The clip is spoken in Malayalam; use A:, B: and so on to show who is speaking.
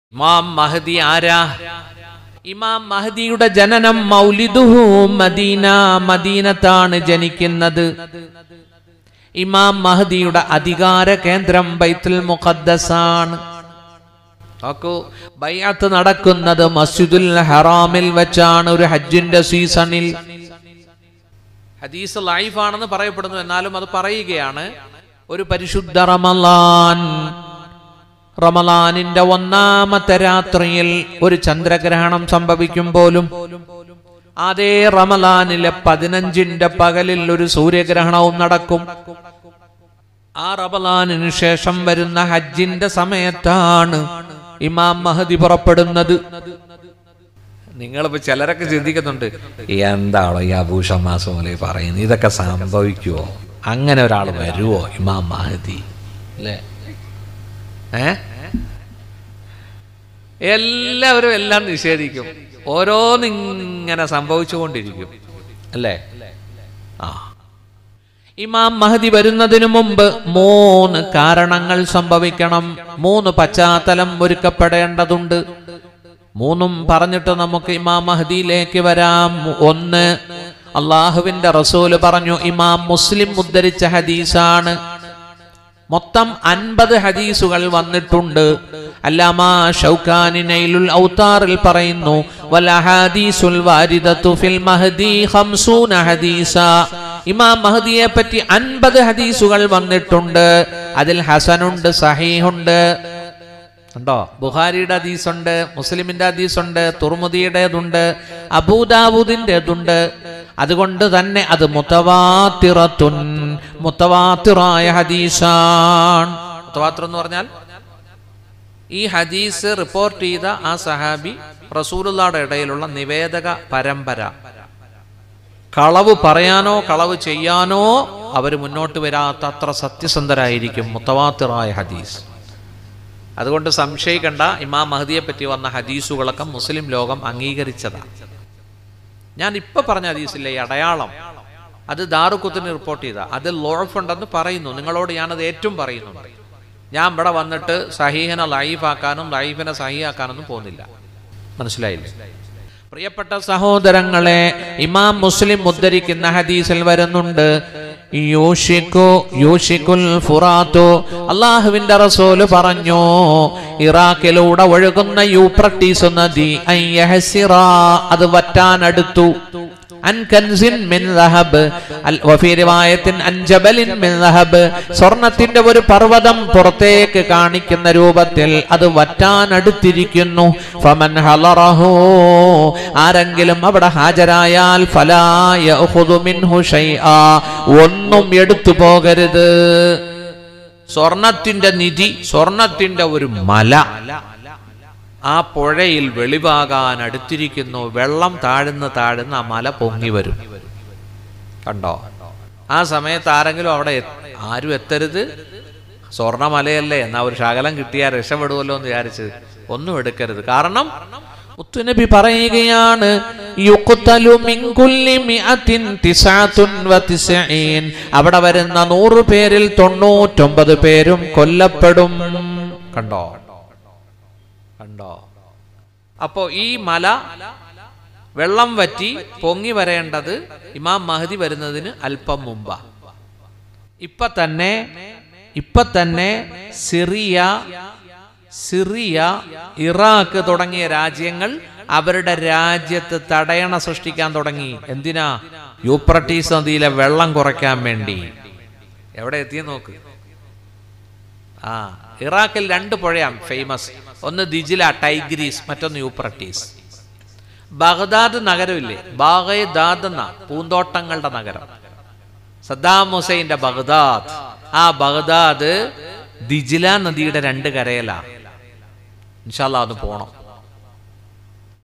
A: ഇമാം മഹദി ആരാ ഇമാം മഹദിയുടെ ജനനം മൗലിദുഹു മദീന മദീനത്താണ് ജനിക്കുന്നത് ഇമാം മഹദിയുടെ അധികാര കേന്ദ്രം ബൈത്തുൽ മുഖദ്ദസാണ് നോക്കൂ ബൈഅത്ത് നടക്കുന്നത് മസ്ജിദുൽ ഹറാമിൽ വെച്ചാണ് ഒരു ഹജ്ജിന്റെ സീസണിൽ ഹദീസ് ലൈഫാണെന്ന് പറയപ്പെടുന്നു എന്നാലും അത് പറയുകയാണ് ഒരു പരിശുദ്ധ റമലാൻ റമലാനിന്റെ ഒന്നാമത്തെ രാത്രിയിൽ ഒരു ചന്ദ്രഗ്രഹണം സംഭവിക്കും പോലും അതേ റമലാനിലെ പതിനഞ്ചിന്റെ പകലിൽ ഒരു സൂര്യഗ്രഹണവും നടക്കും ആ റമലാനിന് ശേഷം വരുന്ന ഹജ്ജിന്റെ സമയത്താണ് ഇമാം മഹദി പുറപ്പെടുന്നത് നിങ്ങളിപ്പോ ചിലരൊക്കെ ചിന്തിക്കുന്നുണ്ട് എന്താണോ ഈ അഭൂഷമാസം പോലെ പറയുന്നത് ഇതൊക്കെ സംഭവിക്കുവോ അങ്ങനെ ഒരാൾ വരുവോ ഇമാം മഹദി അല്ലേ ഏ എല്ലാവരും എല്ലാം നിഷേധിക്കും ഓരോന്നിങ്ങനെ സംഭവിച്ചുകൊണ്ടിരിക്കും അല്ലേ ആ ഇമാം മഹദി വരുന്നതിനു മുമ്പ് മൂന്ന് കാരണങ്ങൾ സംഭവിക്കണം മൂന്ന് പശ്ചാത്തലം ഒരുക്കപ്പെടേണ്ടതുണ്ട് മൂന്നും പറഞ്ഞിട്ട് നമുക്ക് ഇമാം മഹദിയിലേക്ക് വരാം ഒന്ന് അള്ളാഹുവിന്റെ റസൂല് പറഞ്ഞു ഇമാം മുസ്ലിം ഉദ്ധരിച്ച ഹദീസാണ് മൊത്തം അൻപത് ഹദീസുകൾ വന്നിട്ടുണ്ട് അല്ലാമ ഷൗക്കാനി നൈലുൽ ഔത്താറിൽ പറയുന്നു വൽ അഹാദീസുൽ വാരിദത്തു ഫിൽ മഹദി ഖംസൂന ഹദീസ ഇമാം മഹദിയെ പറ്റി അൻപത് ഹദീസുകൾ വന്നിട്ടുണ്ട് അതിൽ ഹസനുണ്ട് സഹീഹുണ്ട് ഉണ്ടോ ബുഹാരിയുടെ ഹദീസുണ്ട് മുസ്ലിമിന്റെ ഹദീസുണ്ട് തുർമുദിയുടേതുണ്ട് അബൂദാവൂദിൻ്റെതുണ്ട് അതുകൊണ്ട് തന്നെ അത് മുത്തവാത്തിറത്തുൻ മുത്തവാത്തിറായ ഹദീസാണ് മുത്തവാത്തിർ എന്ന് പറഞ്ഞാൽ ഈ ഹദീസ് റിപ്പോർട്ട് ചെയ്ത ആ സഹാബി റസൂലുള്ളാടെ ഇടയിലുള്ള നിവേദക പരമ്പര കളവ് പറയാനോ കളവ് ചെയ്യാനോ അവർ മുന്നോട്ട് വരാത്ത അത്ര സത്യസന്ധരായിരിക്കും മുത്തവാത്തിറായ ഹദീസ് അതുകൊണ്ട് സംശയിക്കണ്ട ഇമാം മഹദിയെ പറ്റി വന്ന ഹദീസുകളൊക്കെ മുസ്ലിം ലോകം അംഗീകരിച്ചതാണ് ഞാൻ ഇപ്പൊ പറഞ്ഞ ഹദീസില്ലേ ഈ അടയാളം അത് ദാറുക്കുത്തിന് റിപ്പോർട്ട് ചെയ്ത അത് ലോഫ് ഉണ്ടെന്ന് പറയുന്നു നിങ്ങളോട് ഞാനത് ഏറ്റവും പറയുന്നുണ്ട് ഞാൻ ഇവിടെ വന്നിട്ട് സഹീഹനെ ലൈഫാക്കാനും ലൈഫിനെ സഹിയാക്കാനൊന്നും പോകുന്നില്ല മനസ്സിലായില്ലേ പ്രിയപ്പെട്ട സഹോദരങ്ങളെ ഇമാം മുസ്ലിം ഉദ്ധരിക്കുന്ന ഹദീസിൽ വരുന്നുണ്ട് യൂഷിക്കു യൂഷിക്കുൽ ഫുറാത്തു അള്ളാഹുവിന്റെ റസൂല് പറഞ്ഞു ഇറാഖിലൂടെ ഒഴുകുന്ന യൂപ്രട്ടീസ് നദി അൻ യഹ്സിറ, അത് വറ്റാനടുത്തു അൻ കൻസിൻ മിൻ ദഹബ് അൽ വഫീ റിവായത്തിൻ അൻ ജബലിൻ മിൻ ദഹബ് സ്വർണത്തിന്റെ ഒരു പർവ്വതം പുറത്തേക്ക് കാണിക്കുന്ന രൂപത്തിൽ അത് വറ്റാനടുത്തിരിക്കുന്നു ഫമൻ ഹലറഹു ആരെങ്കിലും അവിടെ ഹാജരായാൽ ഫലാ യഖുദു മിൻഹു ഷൈആ ഒന്നും എടുത്തു പോകരുത് സ്വർണത്തിന്റെ നിധി സ്വർണത്തിന്റെ ഒരു മല ആ പുഴയിൽ വെളിവാകാൻ അടുത്തിരിക്കുന്നു വെള്ളം താഴ്ന്ന് താഴ്ന്ന് ആ മല പൊങ്ങി വരും കണ്ടോ ആ സമയത്ത് ആരെങ്കിലും അവിടെ എ- ആരും എത്തരുത് സ്വർണമലയല്ലേ എന്നാ ഒരു ശകലം കിട്ടിയാൽ രക്ഷപ്പെടുമല്ലോ എന്ന് വിചാരിച്ച് ഒന്നും എടുക്കരുത് കാരണം മുത്തുനബി പറയുകയാണ് യുഖ്തലു മിൻ കുല്ലി മിഅത്തിൻ തിസ്അത്തുൻ വതിസ്ഈൻ. അവിടെ വരുന്ന നൂറ് പേരിൽ തൊണ്ണൂറ്റൊമ്പത് പേരും കൊല്ലപ്പെടും കണ്ടോ കണ്ടോ അപ്പോ ഈ മല വെള്ളം വറ്റി പൊങ്ങി വരേണ്ടത് ഇമാം മഹദി വരുന്നതിന് അല്പം മുമ്പാ ഇപ്പൊ തന്നെ ഇപ്പൊ തന്നെ സിറിയ സിറിയ ഇറാഖ് തുടങ്ങിയ രാജ്യങ്ങൾ അവരുടെ രാജ്യത്ത് തടയണ സൃഷ്ടിക്കാൻ തുടങ്ങി എന്തിനാ യൂപ്രട്ടീസ് നദിയിലെ വെള്ളം കുറയ്ക്കാൻ വേണ്ടി എവിടെ എത്തി നോക്ക് ആ ഇറാഖിൽ രണ്ട് പുഴയാണ് ഫേമസ് ഒന്ന് ദിജില ടൈഗ്രീസ് മറ്റൊന്ന് യൂപ്രട്ടീസ് ബഗ്ദാദ് നഗരമില്ലേ ബാഗദാദ് എന്ന പൂന്തോട്ടങ്ങളുടെ നഗരം സദ്ദാം ഹുസൈന്റെ ബഗ്ദാദ് ആ ബഗ്ദാദ് ദിജില നദിയുടെ രണ്ട് കരയിലാണ് ഇൻഷാല്ല അത് പോണം